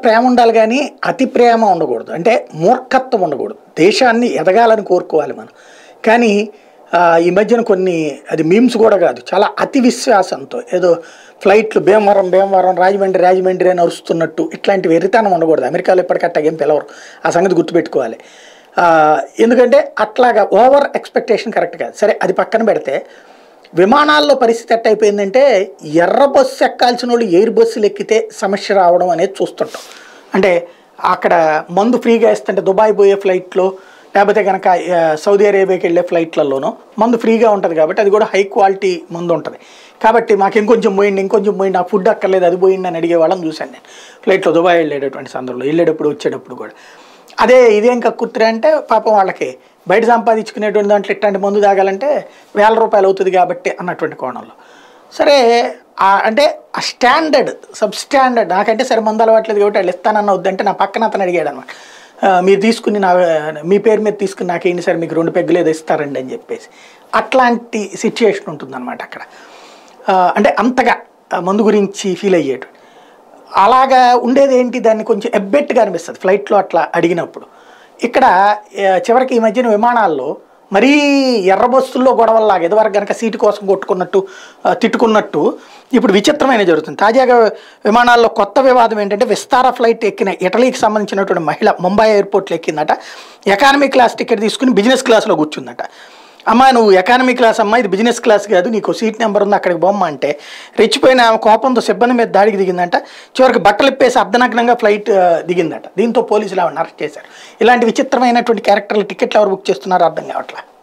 ప్రేమ ఉండాలి కానీ అతి ప్రేమ ఉండకూడదు అంటే మూర్ఖత్వం ఉండకూడదు దేశాన్ని ఎదగాలని కోరుకోవాలి మనం కానీ ఆ, ఈ మధ్యన కొన్ని అది మీమ్స్ కూడా కాదు చాలా అతి విశ్వాసంతో ఏదో ఫ్లైట్లు భీమవరం భీమవరం రాజమండ్రి రాజమండ్రి అని అరుస్తున్నట్టు ఇట్లాంటి వెరితనం ఉండకూడదు అమెరికాలో ఇప్పటికట్టాగేం పిలవరు ఆ సంగతి గుర్తుపెట్టుకోవాలి ఆ, ఎందుకంటే అట్లాగా ఓవర్ ఎక్స్పెక్టేషన్ కరెక్ట్ కాదు సరే అది పక్కన పెడితే విమానాల్లో పరిస్థితి ఎట్ట అయిపోయిందంటే ఎర్ర బస్సు ఎక్కాల్సిన వాళ్ళు ఎయిర్ బస్సులు ఎక్కితే సమస్య రావడం అనేది చూస్తుంటాం అంటే అక్కడ మందు ఫ్రీగా ఇస్తుంటే దుబాయ్ పోయే ఫ్లైట్లో లేకపోతే కనుక ఆ, సౌదీ అరేబియాకి వెళ్ళే ఫ్లైట్లలోనూ మందు ఫ్రీగా ఉంటుంది కాబట్టి అది కూడా హై క్వాలిటీ మందు ఉంటుంది కాబట్టి మాకు ఇంకొంచెం పోయింది ఇంకొంచెం పోయింది నాకు ఫుడ్ అక్కర్లేదు అది పోయింది అని అడిగే వాళ్ళని చూశాను నేను ఫ్లైట్లో దుబాయ్ వెళ్ళేటటువంటి సందర్భంలో వెళ్ళేటప్పుడు వచ్చేటప్పుడు కూడా అదే ఇదేం కక్కుర్తిరా అంటే పాపం వాళ్ళకి బయట సంపాదించుకునేటువంటి దాంట్లో ఇట్లాంటి మందు తాగాలంటే వేల రూపాయలు అవుతుంది కాబట్టి అన్నటువంటి కోణంలో సరే ఆ- అంటే ఆ స్టాండర్డ్ సబ్ స్టాండర్డ్ నాకంటే సరే మందు అలవాట్లేదు కాబట్టి వాళ్ళు ఇస్తానన్న వద్దంటే నా పక్కన అతను అడిగాడు అనమాట మీరు తీసుకుని నా మీ పేరు మీద తీసుకుని నాకేంటి సార్ మీకు రెండు పెగ్గులు ఏదో ఇస్తారండి అని చెప్పేసి అట్లాంటి సిచ్యుయేషన్ ఉంటుందన్నమాట అక్కడ ఆ, అంటే అంతగా ఆ మందు గురించి ఫీల్ అయ్యేటు అలాగా ఉండేది ఏంటి దాన్ని కొంచెం ఎబ్బెట్టుగా అనిపిస్తుంది ఫ్లైట్లో అట్లా అడిగినప్పుడు ఇక్కడ ఆ, చివరికి ఈ మధ్యన విమానాల్లో మరీ ఎర్ర బస్సుల్లో గొడవల్లాగా ఇదివరకు కనుక సీటు కోసం కొట్టుకున్నట్టు ఆ, తిట్టుకున్నట్టు ఇప్పుడు విచిత్రమైన జరుగుతుంది తాజాగా విమానాల్లో కొత్త వివాదం ఏంటంటే విస్తార ఫ్లైట్ ఎక్కిన ఇటలీకి సంబంధించినటువంటి మహిళ ముంబై ఎయిర్పోర్ట్లో ఎక్కిందట ఎకానమీ క్లాస్ టికెట్ తీసుకుని బిజినెస్ క్లాస్లో కూర్చుందట అమ్మ నువ్వు ఎకానమీ క్లాస్ అమ్మా ఇది బిజినెస్ క్లాస్ కాదు నీకు సీట్ నెంబర్ ఉంది అక్కడికి బొమ్మ అంటే రెచ్చిపోయిన ఆమె కోపంతో సిబ్బంది మీద దాడికి దిగిందంట చివరికి బట్టలు ఇప్పేసి అర్ధనగ్నంగా ఫ్లైట్ ఆ, దిగిందట దీంతో పోలీసులు ఆవిడని అరెస్ట్ చేశారు ఇలాంటి విచిత్రమైనటువంటి క్యారెక్టర్లు టికెట్లు ఎవరు బుక్ చేస్తున్నారో అర్థం కావట్లేదు